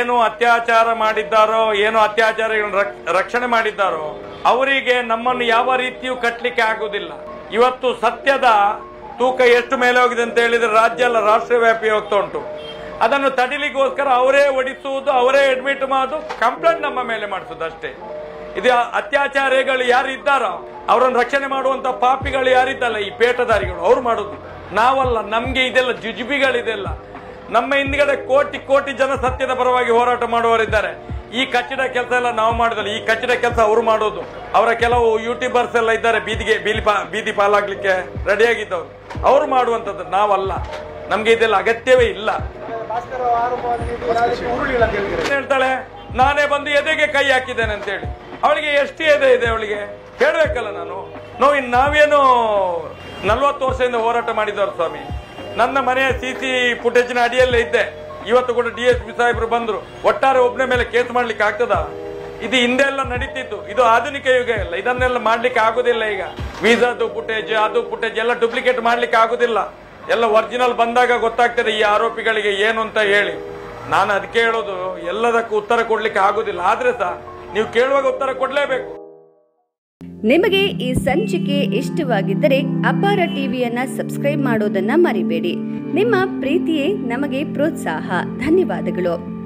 ಏನು ಅತ್ಯಾಚಾರ ಮಾಡಿದ್ದಾರೋ ಏನು ಅತ್ಯಾಚಾರಿಗಳನ್ನ ರಕ್- ರಕ್ಷಣೆ ಮಾಡಿದ್ದಾರೋ ಅವರಿಗೆ ನಮ್ಮನ್ನು ಯಾವ ರೀತಿಯೂ ಕಟ್ಟಲಿಕ್ಕೆ ಆಗುವುದಿಲ್ಲ ಇವತ್ತು ಸತ್ಯದ ತೂಕ ಎಷ್ಟು ಮೇಲೆ ಹೋಗಿದೆ ಅಂತ ಹೇಳಿದ್ರೆ ರಾಜ್ಯ ಅಲ್ಲ ರಾಷ್ಟ್ರ ವ್ಯಾಪಿ ಹೋಗ್ತಾ ಉಂಟು ಅದನ್ನು ತಡಿಲಿಕ್ಕೋಸ್ಕರ ಅವರೇ ಒಡಿಸುವುದು ಅವರೇ ಅಡ್ಮಿಟ್ ಮಾಡೋದು ಕಂಪ್ಲೇಂಟ್ ನಮ್ಮ ಮೇಲೆ ಮಾಡಿಸೋದು ಅಷ್ಟೇ ಇದು ಅತ್ಯಾಚಾರಿಗಳು ಯಾರು ಇದ್ದಾರೋ ಅವರನ್ನು ರಕ್ಷಣೆ ಮಾಡುವಂತ ಪಾಪಿಗಳು ಯಾರಿದ್ದಲ್ಲ ಈ ಪೇಟದಾರಿಗಳು ಅವ್ರು ಮಾಡೋದು ನಾವಲ್ಲ ನಮ್ಗೆ ಇದೆಲ್ಲ ಜುಜುಬಿಗಳಿದೆಲ್ಲ ನಮ್ಮ ಹಿಂದ್ಗಡೆ ಕೋಟಿ ಕೋಟಿ ಜನ ಸತ್ಯದ ಪರವಾಗಿ ಹೋರಾಟ ಮಾಡುವವರಿದ್ದಾರೆ ಈ ಕಚ್ಚಡ ಕೆಲಸ ಎಲ್ಲ ನಾವು ಮಾಡಿದಲ್ಲ ಈ ಕಚ್ಚಡ ಕೆಲಸ ಅವರು ಮಾಡೋದು ಅವರ ಕೆಲವು ಯೂಟ್ಯೂಬರ್ಸ್ ಎಲ್ಲ ಇದ್ದಾರೆ ಬೀದಿಗೆ ಬೀಲಿ ಪಾ ಬೀದಿ ಪಾಲಾಗ್ಲಿಕ್ಕೆ ರೆಡಿಯಾಗಿದ್ದವರು ಅವರು ಮಾಡುವಂಥದ್ದು ನಾವಲ್ಲ ನಮ್ಗೆ ಇದೆಲ್ಲ ಅಗತ್ಯವೇ ಇಲ್ಲ ಭಾಸ್ಕರ್ ಆರೋಪವನ್ನು ನೀಡಿ ಯಾವುದಕ್ಕೆ ಉರುಳಿಲ್ಲ ಅಂತ ಹೇಳಿದ್ರೆ ಏನ್ ಹೇಳ್ತಾಳೆ ನಾನೇ ಬಂದು ಎದೆಗೆ ಕೈ ಹಾಕಿದ್ದೇನೆ ಅಂತ ಹೇಳಿ ಅವಳಿಗೆ ಎಷ್ಟು ಎದೆ ಇದೆ ಅವಳಿಗೆ ಹೇಳ್ಬೇಕಲ್ಲ ನಾನು ನಾವು ಇನ್ ನಾವೇನು ನಲ್ವತ್ತು ವರ್ಷದಿಂದ ಹೋರಾಟ ಮಾಡಿದವರು ಸ್ವಾಮಿ ನನ್ನ ಮನೆಯ ಸಿ ಸಿ ಫುಟೇಜಿನ ಅಡಿಯಲ್ಲೇ ಇದ್ದೆ ಇವತ್ತು ಕೂಡ ಡಿ ಎಸ್ ಪಿ ಸಾಹೇಬರು ಬಂದ್ರು ಒಟ್ಟಾರೆ ಒಬ್ಬನೇ ಮೇಲೆ ಕೇಸ್ ಮಾಡ್ಲಿಕ್ಕೆ ಆಗ್ತದ ಇದು ಹಿಂದೆ ಎಲ್ಲ ನಡೀತಿತ್ತು ಇದು ಆಧುನಿಕ ಯುಗ ಇಲ್ಲ ಇದನ್ನೆಲ್ಲ ಮಾಡ್ಲಿಕ್ಕೆ ಆಗುದಿಲ್ಲ ಈಗ ವೀಸಾದು ಫುಟೇಜ್ ಅದು ಫುಟೇಜ್ ಎಲ್ಲ ಡೂಪ್ಲಿಕೇಟ್ ಮಾಡ್ಲಿಕ್ಕೆ ಆಗುದಿಲ್ಲ ಎಲ್ಲ ಒರಿಜಿನಲ್ ಬಂದಾಗ ಗೊತ್ತಾಗ್ತದೆ ಈ ಆರೋಪಿಗಳಿಗೆ ಏನು ಅಂತ ಹೇಳಿ ನಾನು ಅದಕ್ಕೆ ಹೇಳೋದು ಎಲ್ಲದಕ್ಕೂ ಉತ್ತರ ಕೊಡ್ಲಿಕ್ಕೆ ಆಗುದಿಲ್ಲ ಆದ್ರೆ ಸಹ ನೀವು ಕೇಳುವಾಗ ಉತ್ತರ ಕೊಡ್ಲೇಬೇಕು ನಿಮಗೆ ಈ ಸಂಚಿಕೆ ಇಷ್ಟವಾಗಿದ್ದರೆ ಅಪಾರ ಟಿವಿಯನ್ನ ಸಬ್ಸ್ಕ್ರೈಬ್ ಮಾಡೋದನ್ನ ಮರಿಬೇಡಿ ನಿಮ್ಮ ಪ್ರೀತಿಯೇ ನಮಗೆ ಪ್ರೋತ್ಸಾಹ ಧನ್ಯವಾದಗಳು